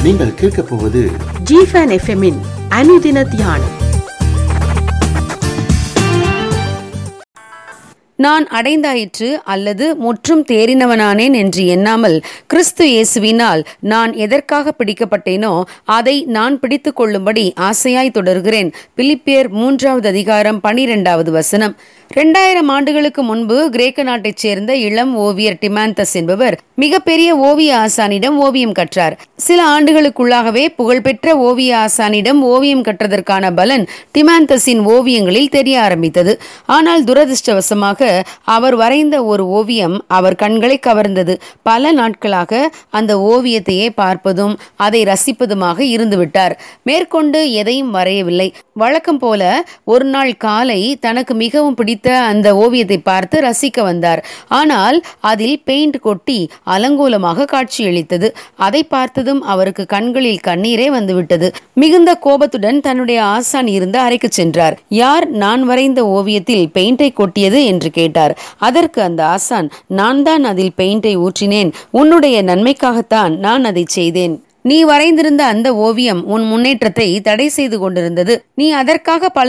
நீங்கள் கேட்கப் போவது ஜிஃபன் எஃப்எம்மின் அனுதின தியானம் நான் அடைந்தாயிற்று அல்லது முற்றும் தேறினவனானேன் என்று எண்ணாமல் கிறிஸ்து இயேசுவினால் நான் எதற்காக பிடிக்கப்பட்டேனோ அதை நான் பிடித்து கொள்ளும்படி ஆசையாய் தொடர்கிறேன் பிலிப்பியர் மூன்றாவது அதிகாரம் பனிரெண்டாவது வசனம் இரண்டாயிரம் ஆண்டுகளுக்கு முன்பு கிரேக்க நாட்டைச் சேர்ந்த இளம் ஓவியர் டிமாந்தஸ் என்பவர் மிகப்பெரிய ஓவிய ஆசானிடம் ஓவியம் கற்றார் சில ஆண்டுகளுக்குள்ளாகவே புகழ்பெற்ற ஓவிய ஆசானிடம் ஓவியம் கற்றதற்கான பலன் டிமாந்தஸின் ஓவியங்களில் தெரிய ஆரம்பித்தது ஆனால் துரதிர்ஷ்டவசமாக அவர் வரைந்த ஒரு ஓவியம் அவர் கண்களை கவர்ந்தது பல நாட்களாக அந்த ஓவியத்தையே பார்ப்பதும் அதை ரசிப்பதுமாக இருந்துவிட்டார் மேற்கொண்டு எதையும் வரையவில்லை வழக்கம் போல ஒரு நாள் காலை தனக்கு மிகவும் பிடித்த அந்த ஓவியத்தை பார்த்து ரசிக்க வந்தார் ஆனால் அதில் பெயிண்ட் கொட்டி அலங்கோலமாக காட்சியளித்தது அதை பார்த்ததும் அவருக்கு கண்களில் கண்ணீரே வந்துவிட்டது மிகுந்த கோபத்துடன் தன்னுடைய ஆசான் இருந்த அறைக்கு சென்றார் யார் நான் வரைந்த ஓவியத்தில் பெயிண்டை கொட்டியது என்று கேட்டார் அதற்கு அந்த ஆசான் நான் தான் அதில் பெயிண்டை ஊற்றினேன் உன்னுடைய நன்மைக்காகத்தான் நான் அதை செய்தேன் நீ வரைந்திருந்த அந்த ஓவியம் உன் முன்னேற்றத்தை தடை செய்து கொண்டிருந்தது நீ அதற்காக பல